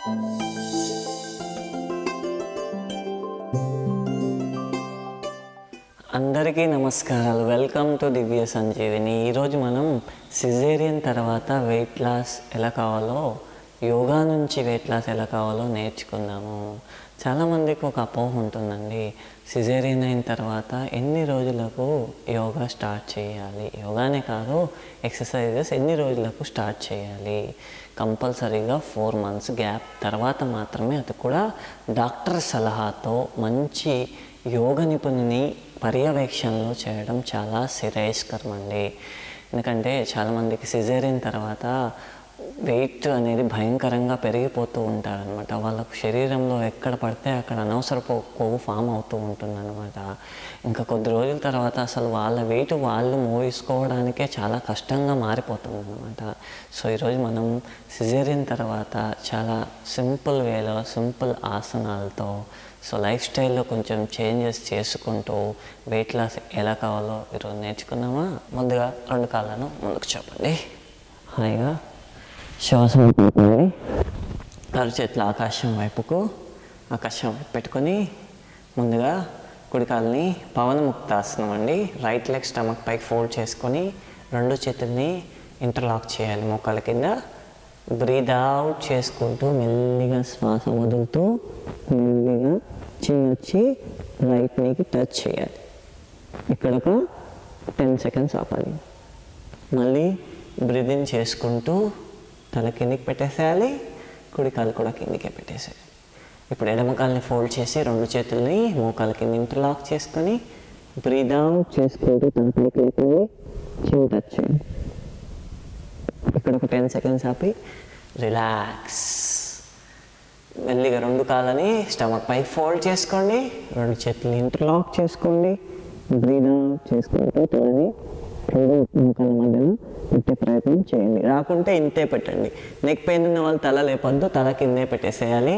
అందరికీ నమస్కారాలు welcome to దివ్య సంజీవిని ఈరోజు మనం సిజేరియన్ తర్వాత వెయిట్ లాస్ ఎలా కావాలో యోగా నుంచి వెయిట్ లాస్ ఎలా కావాలో నేర్చుకుందాము చాలామందికి ఒక అపోహ ఉంటుందండి సిజేరియన్ అయిన తర్వాత ఎన్ని రోజులకు యోగా స్టార్ట్ చేయాలి యోగానే కాదు ఎక్సర్సైజెస్ ఎన్ని రోజులకు స్టార్ట్ చేయాలి కంపల్సరీగా ఫోర్ మంత్స్ గ్యాప్ తర్వాత మాత్రమే అది కూడా డాక్టర్ సలహాతో మంచి యోగ నిపుణుని పర్యవేక్షణలో చేయడం చాలా శ్రేయస్కరం అండి ఎందుకంటే చాలామందికి సిజేరియన్ తర్వాత వెయిట్ అనేది భయంకరంగా పెరిగిపోతూ ఉంటారనమాట వాళ్ళకు శరీరంలో ఎక్కడ పడితే అక్కడ అనవసరపు కొవ్వు ఫామ్ అవుతూ ఉంటుందన్నమాట ఇంకా కొద్ది రోజుల తర్వాత అసలు వాళ్ళ వెయిట్ వాళ్ళు మోసుకోవడానికే చాలా కష్టంగా మారిపోతుంది అనమాట సో ఈరోజు మనం సిజేరియన్ తర్వాత చాలా సింపుల్ వేలో సింపుల్ ఆసనాలతో సో లైఫ్ స్టైల్లో కొంచెం చేంజెస్ చేసుకుంటూ వెయిట్ లాస్ ఎలా కావాలో ఈరోజు నేర్చుకుందామా ముందుగా రెండు కాళ్ళను ముందుకు చెప్పండి హాయిగా శ్వాస పెట్టుకోండి అరు చేతులు ఆకాశం వైపుకు ఆకాశం వైపు పెట్టుకొని ముందుగా కుడి కాలుని పవనముక్తాసనం అండి రైట్ లెగ్ స్టమక్ పైకి ఫోల్డ్ చేసుకొని రెండు చేతుల్ని ఇంటర్లాక్ చేయాలి మోకాల కింద బ్రీద్ అవుట్ చేసుకుంటూ మెల్లిగా శ్వాస వదులుతూ మెల్లిగా చిన్న వచ్చి రైట్ నీకి టచ్ చేయాలి ఇక్కడ ఒక టెన్ సెకండ్స్ ఆపాలి మళ్ళీ బ్రీదింగ్ చేసుకుంటూ తల కిందికి పెట్టేసేయాలి కుడి కాలు కూడా కిందికే పెట్టేసేయాలి ఇప్పుడు ఎడమ కాల్ని ఫోల్డ్ చేసి రెండు చేతుల్ని మోకాల కింద ఇంటర్లాక్ చేసుకొని బ్రీద్ అవుట్ చేసుకుంటూ తల పైకి లేకుండా చిన్న టచ్ చేయండి ఇక్కడ ఒక టెన్ సెకండ్స్ ఆపి రిలాక్స్ మెల్లిగా రెండు కాళ్ళని స్టమక్ పై ఫోల్డ్ చేసుకోండి రెండు చేతులు ఇంటర్లాక్ చేసుకోండి బ్రీద్ అవుట్ చేసుకుంటూ తలని రెండు ముఖాల మధ్యలో పెట్టే ప్రయత్నం చేయండి రాకుంటే ఇంతే పెట్టండి నెక్ పెయిన్ ఉన్న వాళ్ళు తల లేపొద్దు తల కిందే పెట్టేసేయాలి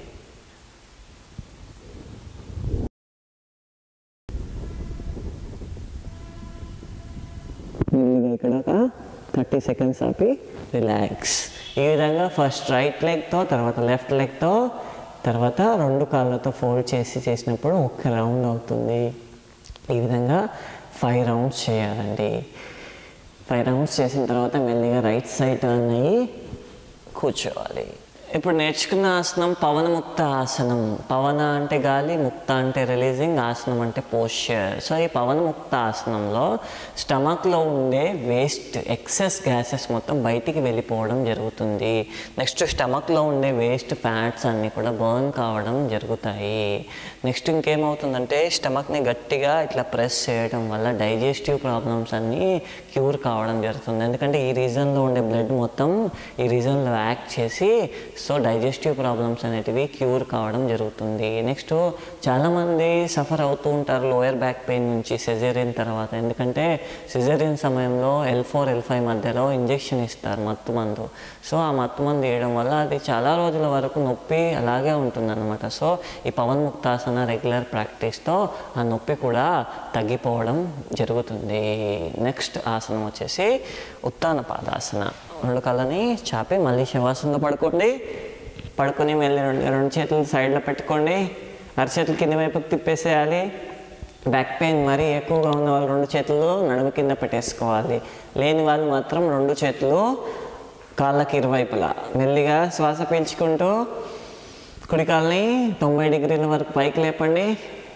మెల్లిగా ఇక్కడ ఒక థర్టీ సెకండ్స్ ఆపి రిలాక్స్ ఈ విధంగా ఫస్ట్ రైట్ లెగ్తో తర్వాత లెఫ్ట్ లెగ్తో తర్వాత రెండు కాళ్ళతో ఫోల్డ్ చేసి చేసినప్పుడు ఒక్క రౌండ్ అవుతుంది ఈ విధంగా ఫైవ్ రౌండ్స్ చేయాలండి ఫైవ్ రౌండ్స్ చేసిన తర్వాత మెల్లిగా రైట్ సైడ్ అన్నయ్యి కూర్చోవాలి ఇప్పుడు నేర్చుకున్న ఆసనం పవనముక్త ఆసనం పవన అంటే గాలి ముక్త అంటే రిలీజింగ్ ఆసనం అంటే పోస్చర్ సో ఈ పవనముక్త ఆసనంలో స్టమక్లో ఉండే వేస్ట్ ఎక్సెస్ గ్యాసెస్ మొత్తం బయటికి వెళ్ళిపోవడం జరుగుతుంది నెక్స్ట్ స్టమక్లో ఉండే వేస్ట్ ఫ్యాట్స్ అన్నీ కూడా బర్న్ కావడం జరుగుతాయి నెక్స్ట్ ఇంకేమవుతుందంటే స్టమక్ని గట్టిగా ఇట్లా ప్రెస్ చేయడం వల్ల డైజెస్టివ్ ప్రాబ్లమ్స్ అన్నీ క్యూర్ కావడం జరుగుతుంది ఎందుకంటే ఈ రీజన్లో ఉండే బ్లడ్ మొత్తం ఈ రీజన్లో యాక్ట్ చేసి సో డైజెస్టివ్ ప్రాబ్లమ్స్ అనేటివి క్యూర్ కావడం జరుగుతుంది నెక్స్ట్ చాలామంది సఫర్ అవుతూ ఉంటారు లోయర్ బ్యాక్ పెయిన్ నుంచి సెజేరియన్ తర్వాత ఎందుకంటే సిజేరియన్ సమయంలో ఎల్ ఫోర్ ఎల్ ఫైవ్ మధ్యలో ఇంజెక్షన్ ఇస్తారు మత్తు మందు సో ఆ మత్తు మందు వేయడం వల్ల అది చాలా రోజుల వరకు నొప్పి అలాగే ఉంటుందన్నమాట సో ఈ పవన్ ముక్తాసన రెగ్యులర్ ప్రాక్టీస్తో ఆ నొప్పి కూడా తగ్గిపోవడం జరుగుతుంది నెక్స్ట్ ఆసనం వచ్చేసి ఉత్తాన పాదాసన రెండు కళ్ళని చాపి మళ్ళీ శవాసనలో పడుకోండి పడుకొని మళ్ళీ రెండు రెండు చేతులు సైడ్లో పెట్టుకోండి అరచేతులు కింద వైపుకి తిప్పేసేయాలి బ్యాక్ పెయిన్ మరీ ఎక్కువగా ఉన్న వాళ్ళు రెండు చేతులు నడుము కింద పెట్టేసుకోవాలి లేని వాళ్ళు మాత్రం రెండు చేతులు కాళ్ళకి ఇరువైపులా మెల్లిగా శ్వాస పీల్చుకుంటూ కుడి కాళ్ళని తొంభై డిగ్రీల వరకు పైకి లేపండి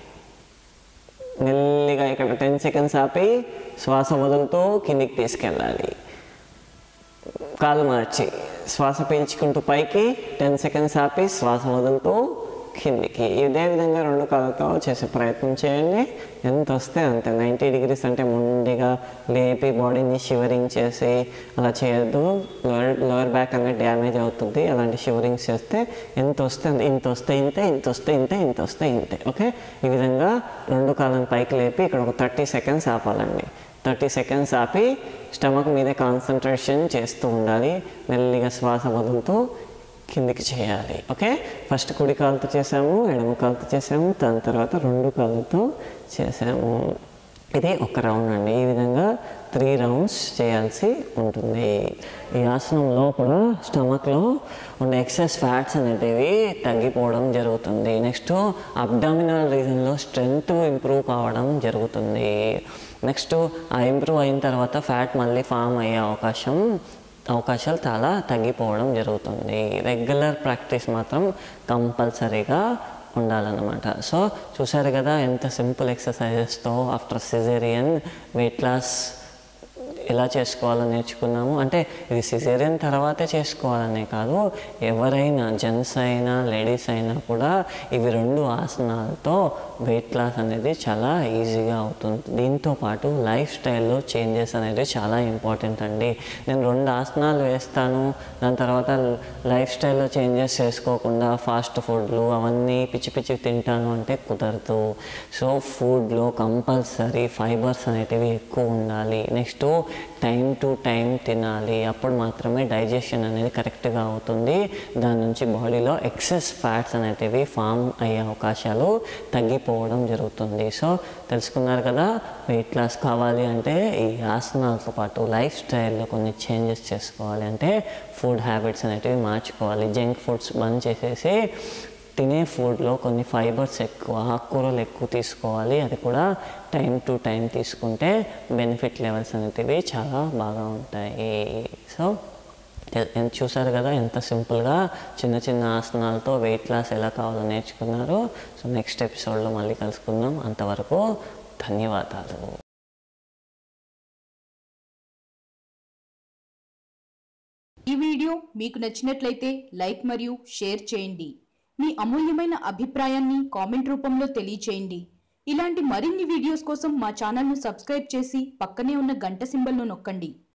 మెల్లిగా ఇక్కడ టెన్ సెకండ్స్ ఆపి శ్వాస వదులుతూ కిందికి తీసుకెళ్ళాలి కాలు మార్చి శ్వాస పీల్చుకుంటూ పైకి టెన్ సెకండ్స్ ఆపి శ్వాస వదులుతూ కిందికి ఇదే విధంగా రెండు కాళ్ళతో చేసే ప్రయత్నం చేయండి ఎంత వస్తే అంతే నైంటీ డిగ్రీస్ అంటే ముందుగా లేపి బాడీని షివరింగ్ చేసి అలా చేయొద్దు లోయర్ లోయర్ బ్యాక్ అనేది డ్యామేజ్ అవుతుంది అలాంటి షివరింగ్స్ చేస్తే ఎంత వస్తే అంత ఇంత వస్తే ఇంతే ఇంత వస్తే ఇంతే ఇంత వస్తే ఇంతే ఓకే ఈ విధంగా రెండు కాళ్ళని పైకి లేపి ఇక్కడ ఒక థర్టీ సెకండ్స్ ఆపాలండి థర్టీ సెకండ్స్ ఆపి స్టమక్ మీదే కాన్సన్ట్రేషన్ చేస్తూ ఉండాలి మెల్లిగా శ్వాస వదులుతూ కిందికి చేయాలి ఓకే ఫస్ట్ కుడి కాలుతో చేసాము ఎడమ కాలుతో చేసాము దాని తర్వాత రెండు కాళ్ళతో చేసాము ఇది ఒక రౌండ్ అండి ఈ విధంగా త్రీ రౌండ్స్ చేయాల్సి ఉంటుంది ఈ ఆసనంలో కూడా స్టమక్లో ఉన్న ఎక్సెస్ ఫ్యాట్స్ అనేటివి తగ్గిపోవడం జరుగుతుంది నెక్స్ట్ అబ్డామినల్ రీజన్లో స్ట్రెంగ్త్ ఇంప్రూవ్ కావడం జరుగుతుంది నెక్స్ట్ ఆ ఇంప్రూవ్ అయిన తర్వాత ఫ్యాట్ మళ్ళీ ఫామ్ అయ్యే అవకాశం అవకాశాలు చాలా తగ్గిపోవడం జరుగుతుంది రెగ్యులర్ ప్రాక్టీస్ మాత్రం కంపల్సరీగా ఉండాలన్నమాట సో చూసారు కదా ఎంత సింపుల్ ఎక్సర్సైజెస్తో ఆఫ్టర్ సిజేరియన్ వెయిట్ లాస్ ఎలా చేసుకోవాలో నేర్చుకున్నాము అంటే ఇది సిజేరియన్ తర్వాతే చేసుకోవాలనే కాదు ఎవరైనా జెంట్స్ అయినా లేడీస్ అయినా కూడా ఇవి రెండు ఆసనాలతో వెయిట్ లాస్ అనేది చాలా ఈజీగా అవుతుంది దీంతో పాటు లైఫ్ స్టైల్లో చేంజెస్ అనేది చాలా ఇంపార్టెంట్ అండి నేను రెండు ఆసనాలు వేస్తాను దాని తర్వాత లైఫ్ స్టైల్లో చేంజెస్ చేసుకోకుండా ఫాస్ట్ ఫుడ్లు అవన్నీ పిచ్చి పిచ్చి తింటాను అంటే కుదరదు సో ఫుడ్లో కంపల్సరీ ఫైబర్స్ అనేటివి ఎక్కువ ఉండాలి నెక్స్ట్ టైం టు టైం తినాలి అప్పుడు మాత్రమే డైజెషన్ అనేది కరెక్ట్గా అవుతుంది దాని నుంచి బాడీలో ఎక్సెస్ ఫ్యాట్స్ అనేటివి ఫామ్ అయ్యే అవకాశాలు తగ్గిపోవడం జరుగుతుంది సో తెలుసుకున్నారు కదా వెయిట్ లాస్ కావాలి అంటే ఈ ఆసనాలతో పాటు లైఫ్ స్టైల్లో కొన్ని చేంజెస్ చేసుకోవాలి అంటే ఫుడ్ హ్యాబిట్స్ అనేటివి మార్చుకోవాలి జంక్ ఫుడ్స్ బంద్ చేసేసి తినే ఫుడ్లో కొన్ని ఫైబర్స్ ఎక్కువ ఆకుకూరలు ఎక్కువ తీసుకోవాలి అది కూడా టైం టు టైం తీసుకుంటే బెనిఫిట్ లెవెల్స్ అనేటివి చాలా బాగా ఉంటాయి సో ఎ- ఎన్- చూసారు కదా ఎంత సింపుల్గా చిన్న చిన్న ఆసనాలతో వెయిట్ లాస్ ఎలా కావాలో నేర్చుకున్నారు సో నెక్స్ట్ ఎపిసోడ్లో మళ్ళీ కలుసుకుందాం అంతవరకు ధన్యవాదాలు ఈ వీడియో మీకు నచ్చినట్లయితే లైక్ మరియు షేర్ చేయండి మీ అమూల్యమైన అభిప్రాయాన్ని కామెంట్ రూపంలో తెలియచేయండి ఇలాంటి మరిన్ని వీడియోస్ కోసం మా ఛానల్ను సబ్స్క్రైబ్ చేసి పక్కనే ఉన్న గంట సింబల్ను నొక్కండి